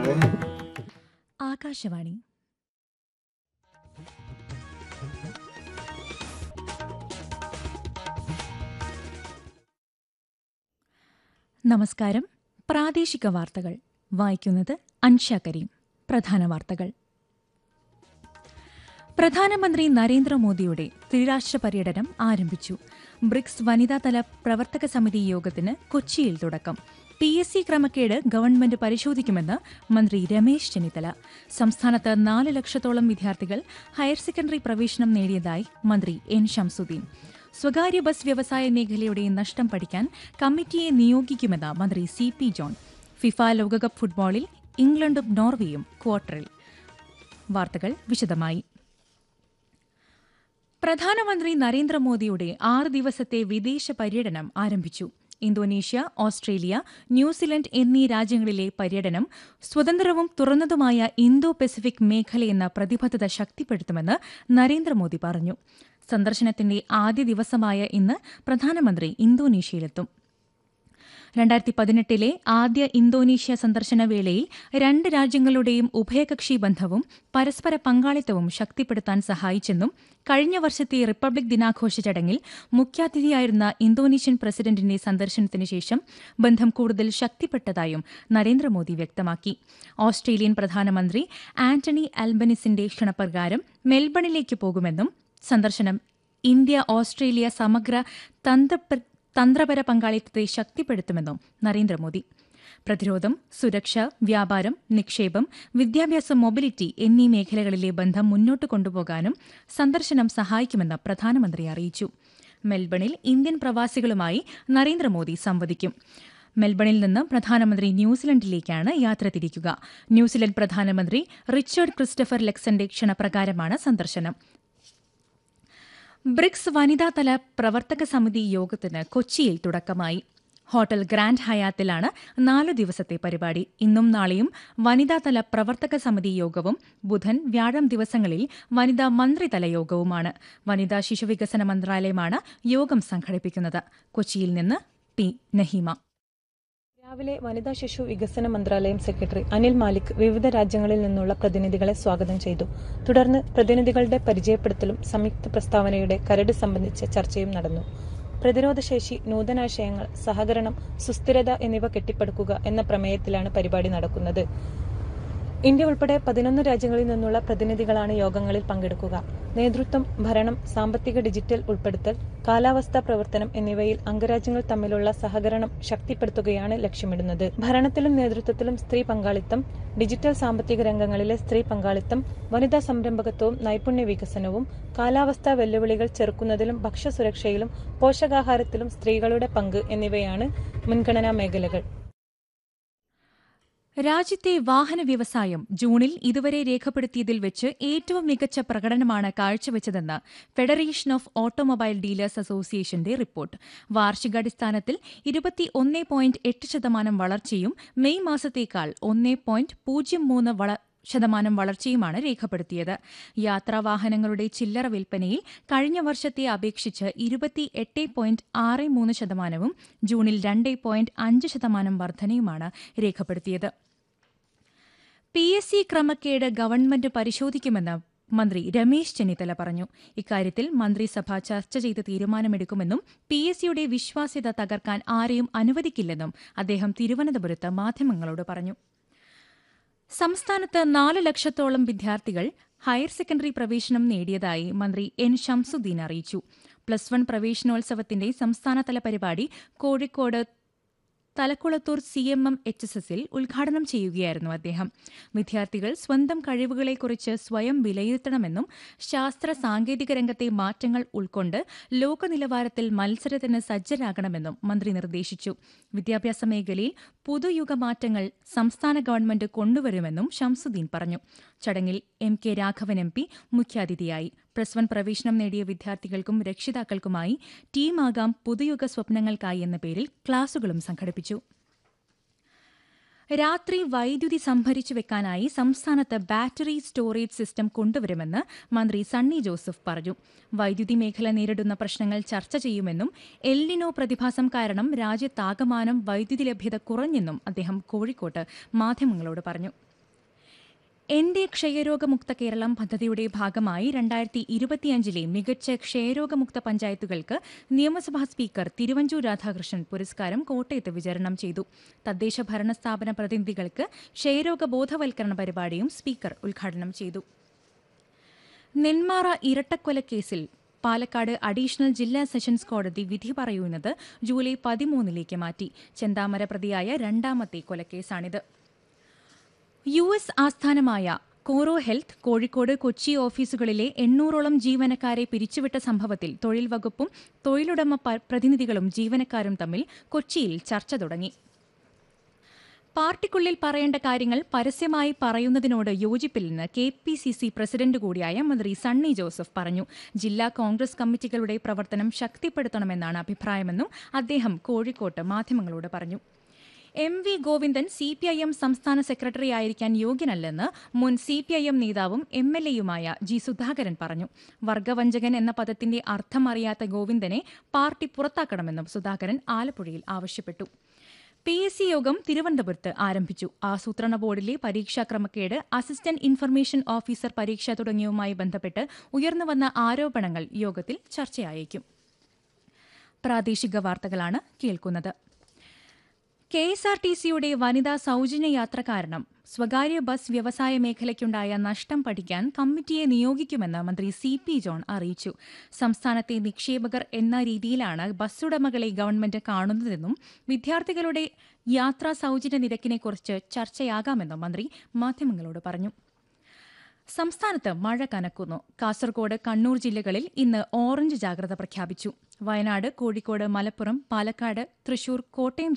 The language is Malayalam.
ആകാശവാണി നമസ്കാരം പ്രാദേശിക വാർത്തകൾ വായിക്കുന്നത് അൻഷ കരീം പ്രധാന വാർത്തകൾ പ്രധാനമന്ത്രി നരേന്ദ്രമോദിയുടെ ത്രിരാഷ്ട്ര പര്യടനം ആരംഭിച്ചു ബ്രിക്സ് വനിതാതല പ്രവർത്തക സമിതി യോഗത്തിന് കൊച്ചിയിൽ തുടക്കം പി എസ് സി ക്രമക്കേട് ഗവൺമെന്റ് പരിശോധിക്കുമെന്ന് മന്ത്രി രമേശ് ചെന്നിത്തല സംസ്ഥാനത്ത് നാല് ലക്ഷത്തോളം വിദ്യാർത്ഥികൾ ഹയർ സെക്കൻഡറി പ്രവേശനം നേടിയതായി മന്ത്രി എൻ ഷംസുദ്ദീൻ സ്വകാര്യ ബസ് വ്യവസായ മേഖലയുടെ നഷ്ടം പഠിക്കാൻ കമ്മിറ്റിയെ നിയോഗിക്കുമെന്ന് മന്ത്രി സി പി ജോൺ ഫിഫ ലോകകപ്പ് ഫുട്ബോളിൽ ഇംഗ്ലണ്ടും നോർവേയും ക്വാർട്ടറിൽ വാർത്തകൾ വിശദമായി പ്രധാനമന്ത്രി നരേന്ദ്രമോദിയുടെ ആറ് ദിവസത്തെ വിദേശ പര്യടനം ആരംഭിച്ചു ഇന്തോനേഷ്യ ഓസ്ട്രേലിയ ന്യൂസിലൻഡ് എന്നീ രാജ്യങ്ങളിലെ പര്യടനം സ്വതന്ത്രവും തുറന്നതുമായ ഇന്തോ പസഫിക് മേഖലയെന്ന പ്രതിബദ്ധത ശക്തിപ്പെടുത്തുമെന്ന് നരേന്ദ്രമോദി പറഞ്ഞു സന്ദർശനത്തിന്റെ ആദ്യ ദിവസമായ ഇന്ന് പ്രധാനമന്ത്രി ഇന്തോനേഷ്യയിലെത്തും രണ്ടായിരത്തി പതിനെട്ടിലെ ആദ്യ ഇന്തോനേഷ്യ സന്ദർശന വേളയിൽ രണ്ട് രാജ്യങ്ങളുടെയും ഉഭയകക്ഷി ബന്ധവും പരസ്പര പങ്കാളിത്തവും ശക്തിപ്പെടുത്താൻ സഹായിച്ചെന്നും കഴിഞ്ഞ വർഷത്തെ റിപ്പബ്ലിക് ദിനാഘോഷ ചടങ്ങിൽ മുഖ്യാതിഥിയായിരുന്ന ഇന്തോനേഷ്യൻ പ്രസിഡന്റിന്റെ സന്ദർശനത്തിന് ശേഷം ബന്ധം കൂടുതൽ ശക്തിപ്പെട്ടതായും നരേന്ദ്രമോദി വ്യക്തമാക്കി ഓസ്ട്രേലിയൻ പ്രധാനമന്ത്രി ആന്റണി അൽബനിസിന്റെ ക്ഷണപ്രകാരം മെൽബണിലേക്ക് പോകുമെന്നും സന്ദർശനം ഇന്ത്യ ഓസ്ട്രേലിയ സമഗ്ര തന്ത്ര തന്ത്രപര പങ്കാളിത്തത്തെ ശക്തിപ്പെടുത്തുമെന്നും നരേന്ദ്രമോദി പ്രതിരോധം സുരക്ഷ വ്യാപാരം നിക്ഷേപം വിദ്യാഭ്യാസ മൊബിലിറ്റി എന്നീ മേഖലകളിലെ ബന്ധം മുന്നോട്ട് കൊണ്ടുപോകാനും സന്ദർശനം സഹായിക്കുമെന്ന് പ്രധാനമന്ത്രി അറിയിച്ചു മെൽബണിൽ ഇന്ത്യൻ പ്രവാസികളുമായി നരേന്ദ്രമോദി സംവദിക്കും മെൽബണിൽ നിന്ന് പ്രധാനമന്ത്രി ന്യൂസിലൻഡിലേക്കാണ് യാത്ര തിരിക്കുക ന്യൂസിലൻഡ് പ്രധാനമന്ത്രി റിച്ചർഡ് ക്രിസ്റ്റഫർ ലെക്സന്റെ ക്ഷണപ്രകാരമാണ് സന്ദർശനം ബ്രിക്സ് വനിതാതല പ്രവർത്തക സമിതി യോഗത്തിന് കൊച്ചിയിൽ തുടക്കമായി ഹോട്ടൽ ഗ്രാൻഡ് ഹയാത്തിലാണ് നാലു ദിവസത്തെ പരിപാടി ഇന്നും നാളെയും വനിതാതല പ്രവർത്തക സമിതി യോഗവും ബുധൻ വ്യാഴം ദിവസങ്ങളിൽ വനിതാ മന്ത്രിതല യോഗവുമാണ് വനിതാ ശിശുവികസന മന്ത്രാലയമാണ് യോഗം സംഘടിപ്പിക്കുന്നത് കൊച്ചിയിൽ നിന്ന് പി നഹീമ രാവിലെ വനിതാ ശിശു വികസന മന്ത്രാലയം സെക്രട്ടറി അനിൽ മാലിക് വിവിധ രാജ്യങ്ങളിൽ നിന്നുള്ള പ്രതിനിധികളെ സ്വാഗതം ചെയ്തു തുടർന്ന് പ്രതിനിധികളുടെ പരിചയപ്പെടുത്തലും സംയുക്ത പ്രസ്താവനയുടെ കരട് സംബന്ധിച്ച ചർച്ചയും നടന്നു പ്രതിരോധശേഷി നൂതനാശയങ്ങൾ സഹകരണം സുസ്ഥിരത എന്നിവ കെട്ടിപ്പടുക്കുക എന്ന പ്രമേയത്തിലാണ് പരിപാടി നടക്കുന്നത് ഇന്ത്യ ഉൾപ്പെടെ പതിനൊന്ന് രാജ്യങ്ങളിൽ നിന്നുള്ള പ്രതിനിധികളാണ് യോഗങ്ങളിൽ പങ്കെടുക്കുക നേതൃത്വം ഭരണം സാമ്പത്തിക ഡിജിറ്റൽ ഉൾപ്പെടുത്തൽ കാലാവസ്ഥാ പ്രവർത്തനം എന്നിവയിൽ അംഗരാജ്യങ്ങൾ തമ്മിലുള്ള സഹകരണം ശക്തിപ്പെടുത്തുകയാണ് ലക്ഷ്യമിടുന്നത് ഭരണത്തിലും നേതൃത്വത്തിലും സ്ത്രീ പങ്കാളിത്തം ഡിജിറ്റൽ സാമ്പത്തിക രംഗങ്ങളിലെ സ്ത്രീ പങ്കാളിത്തം വനിതാ സംരംഭകത്വവും നൈപുണ്യ വികസനവും കാലാവസ്ഥാ വെല്ലുവിളികൾ ചെറുക്കുന്നതിലും ഭക്ഷ്യസുരക്ഷയിലും പോഷകാഹാരത്തിലും സ്ത്രീകളുടെ പങ്ക് എന്നിവയാണ് മുൻഗണനാ മേഖലകൾ രാജ്യത്തെ വാഹന വ്യവസായം ജൂണിൽ ഇതുവരെ രേഖപ്പെടുത്തിയതിൽ വെച്ച് ഏറ്റവും മികച്ച പ്രകടനമാണ് കാഴ്ചവെച്ചതെന്ന് ഫെഡറേഷൻ ഓഫ് ഓട്ടോമൊബൈൽ ഡീലേഴ്സ് അസോസിയേഷന്റെ റിപ്പോർട്ട് വാർഷികാടിസ്ഥാനത്തിൽ ഇരുപത്തി ഒന്ന് പോയിന്റ് എട്ട് ശതമാനം വളർച്ചയും മെയ് മാസത്തേക്കാൾ ഒന്ന് പോയിന്റ് പൂജ്യം മൂന്ന് വള ശതമാനം വളർച്ചയുമാണ് രേഖപ്പെടുത്തിയത് യാത്രാവാഹനങ്ങളുടെ ചില്ലറ വിൽപ്പനയിൽ കഴിഞ്ഞ വർഷത്തെ അപേക്ഷിച്ച് ഇരുപത്തി എട്ട് പോയിന്റ് ആറ് മൂന്ന് ശതമാനവും ജൂണിൽ രണ്ട് പോയിന്റ് അഞ്ച് ശതമാനം വർധനയുമാണ് രേഖപ്പെടുത്തിയത് പി എസ് സി ക്രമക്കേട് ഗവൺമെന്റ് പരിശോധിക്കുമെന്ന് മന്ത്രി രമേശ് ചെന്നിത്തല പറഞ്ഞു ഇക്കാര്യത്തിൽ മന്ത്രിസഭ ചർച്ച ചെയ്ത് തീരുമാനമെടുക്കുമെന്നും പി എസ് സിയുടെ വിശ്വാസ്യത തകർക്കാൻ ആരെയും അനുവദിക്കില്ലെന്നും അദ്ദേഹം തിരുവനന്തപുരത്ത് മാധ്യമങ്ങളോട് പറഞ്ഞു സംസ്ഥാനത്ത് നാല് ലക്ഷത്തോളം വിദ്യാർത്ഥികൾ ഹയർ സെക്കൻഡറി പ്രവേശനം നേടിയതായി മന്ത്രി എൻ ഷംസുദ്ദീൻ അറിയിച്ചു പ്ലസ് വൺ പ്രവേശനോത്സവത്തിന്റെ സംസ്ഥാനതല പരിപാടി Kozhikode Thalakkulathur C M M H S എസിൽ ഉദ്ഘാടനം ചെയ്യുകയായിരുന്നു അദ്ദേഹം വിദ്യാർത്ഥികൾ സ്വന്തം കഴിവുകളെക്കുറിച്ച് സ്വയം വിലയിരുത്തണമെന്നും ശാസ്ത്ര സാങ്കേതിക രംഗത്തെ മാറ്റങ്ങൾ ഉൾക്കൊണ്ട് ലോക നിലവാരത്തിൽ മത്സരത്തിന് സജ്ജരാകണമെന്നും മന്ത്രി നിർദ്ദേശിച്ചു വിദ്യാഭ്യാസ മേഖലയിൽ പുതുയുഗ മാറ്റങ്ങൾ സംസ്ഥാന ഗവൺമെന്റ് കൊണ്ടുവരുമെന്നും ഷംസുദ്ദീൻ പറഞ്ഞു ചടങ്ങിൽ M K Raghavan M P മുഖ്യാതിഥിയായി പ്ലസ് വൺ പ്രവേശനം നേടിയ വിദ്യാർത്ഥികൾക്കും രക്ഷിതാക്കൾക്കുമായി ടീമാകാം പുതുയുഗ സ്വപ്നങ്ങൾക്കായി എന്ന പേരിൽ ക്ലാസുകളും സംഘടിപ്പിച്ചു രാത്രി വൈദ്യുതി സംഭരിച്ചു വെക്കാനായി സംസ്ഥാനത്ത് ബാറ്ററി സ്റ്റോറേജ് സിസ്റ്റം കൊണ്ടുവരുമെന്ന് മന്ത്രി സണ്ണി ജോസഫ് പറഞ്ഞു വൈദ്യുതി മേഖല നേരിടുന്ന പ്രശ്നങ്ങൾ ചർച്ച ചെയ്യുമെന്നും എൽനിനോ പ്രതിഭാസം കാരണം രാജ്യത്താകമാനം വൈദ്യുതി ലഭ്യത കുറഞ്ഞെന്നും അദ്ദേഹം കോഴിക്കോട്ട് മാധ്യമങ്ങളോട് പറഞ്ഞു എന്റെ ക്ഷയരോഗമുക്ത കേരളം പദ്ധതിയുടെ ഭാഗമായി രണ്ടായിരത്തി ഇരുപത്തിയഞ്ചിലെ മികച്ച ക്ഷയരോഗമുക്ത പഞ്ചായത്തുകൾക്ക് നിയമസഭാ സ്പീക്കർ തിരുവഞ്ചൂർ രാധാകൃഷ്ണൻ പുരസ്കാരം കോട്ടയത്ത് വിതരണം ചെയ്തു തദ്ദേശ ഭരണ സ്ഥാപന പ്രതിനിധികൾക്ക് ക്ഷയരോഗ ബോധവൽക്കരണ പരിപാടിയും സ്പീക്കർ ഉദ്ഘാടനം ചെയ്തു നെന്മാറ ഇരട്ടക്കൊലക്കേസിൽ പാലക്കാട് അഡീഷണൽ ജില്ലാ സെഷൻസ് കോടതി വിധി പറയുന്നത് ജൂലൈ പതിമൂന്നിലേക്ക് മാറ്റി ചെന്താമര പ്രതിയായ രണ്ടാമത്തെ കൊലക്കേസാണിത് യു എസ് ആസ്ഥാനമായ കോറോ ഹെൽത്ത് കോഴിക്കോട് കൊച്ചി ഓഫീസുകളിലെ എണ്ണൂറോളം ജീവനക്കാരെ പിരിച്ചുവിട്ട സംഭവത്തിൽ തൊഴിൽ വകുപ്പും തൊഴിലുടമ പ- പ്രതിനിധികളും ജീവനക്കാരും തമ്മിൽ കൊച്ചിയിൽ ചർച്ച തുടങ്ങി പാർട്ടിക്കുള്ളിൽ പറയേണ്ട കാര്യങ്ങൾ പരസ്യമായി പറയുന്നതിനോട് യോജിപ്പില്ലെന്ന് K P C C president കൂടിയായ മന്ത്രി സണ്ണി ജോസഫ് പറഞ്ഞു ജില്ലാ കോൺഗ്രസ് കമ്മിറ്റികളുടെ പ്രവർത്തനം ശക്തിപ്പെടുത്തണമെന്നാണ് അഭിപ്രായമെന്നും അദ്ദേഹം കോഴിക്കോട്ട് മാധ്യമങ്ങളോട് പറഞ്ഞു M V Govindan C P I M സംസ്ഥാന സെക്രട്ടറി ആയിരിക്കാൻ യോഗ്യനല്ലെന്ന് മുൻ സി പി ഐ എം നേതാവും എം എൽ എയുമായ ജി സുധാകരൻ പറഞ്ഞു വർഗവഞ്ചകൻ എന്ന പദത്തിന്റെ അർത്ഥം അറിയാത്ത ഗോവിന്ദനെ പാർട്ടി പുറത്താക്കണമെന്നും സുധാകരൻ ആലപ്പുഴയിൽ ആവശ്യപ്പെട്ടു പി എസ് സി യോഗം തിരുവനന്തപുരത്ത് ആരംഭിച്ചു ആസൂത്രണ ബോർഡിലെ പരീക്ഷാ ക്രമക്കേട് അസിസ്റ്റന്റ് ഇൻഫർമേഷൻ ഓഫീസർ പരീക്ഷ തുടങ്ങിയവുമായി ബന്ധപ്പെട്ട് ഉയർന്നുവന്ന ആരോപണങ്ങൾ യോഗത്തിൽ ചർച്ചയായേക്കും പ്രാദേശിക വാർത്തകളാണ് കേൾക്കുന്നത് കെ എസ് ആർ ടി സിയുടെ വനിതാ സൗജന്യ യാത്ര കാരണം സ്വകാര്യ ബസ് വ്യവസായ മേഖലയ്ക്കുണ്ടായ നഷ്ടം പഠിക്കാൻ കമ്മിറ്റിയെ നിയോഗിക്കുമെന്ന് മന്ത്രി സി പി ജോൺ അറിയിച്ചു സംസ്ഥാനത്തെ നിക്ഷേപകർ എന്ന രീതിയിലാണ് ബസ്സുടമകളെ ഗവൺമെന്റ് കാണുന്നതെന്നും വിദ്യാർത്ഥികളുടെ യാത്രാ സൗജന്യ നിരക്കിനെക്കുറിച്ച് ചർച്ചയാകാമെന്നും മന്ത്രി മാധ്യമങ്ങളോട് പറഞ്ഞു സംസ്ഥാനത്ത് മഴ കനക്കുന്നു കാസർഗോഡ് കണ്ണൂർ ജില്ലകളിൽ ഇന്ന് ഓറഞ്ച് ജാഗ്രത പ്രഖ്യാപിച്ചു വയനാട് കോഴിക്കോട് മലപ്പുറം പാലക്കാട് തൃശൂർ കോട്ടയം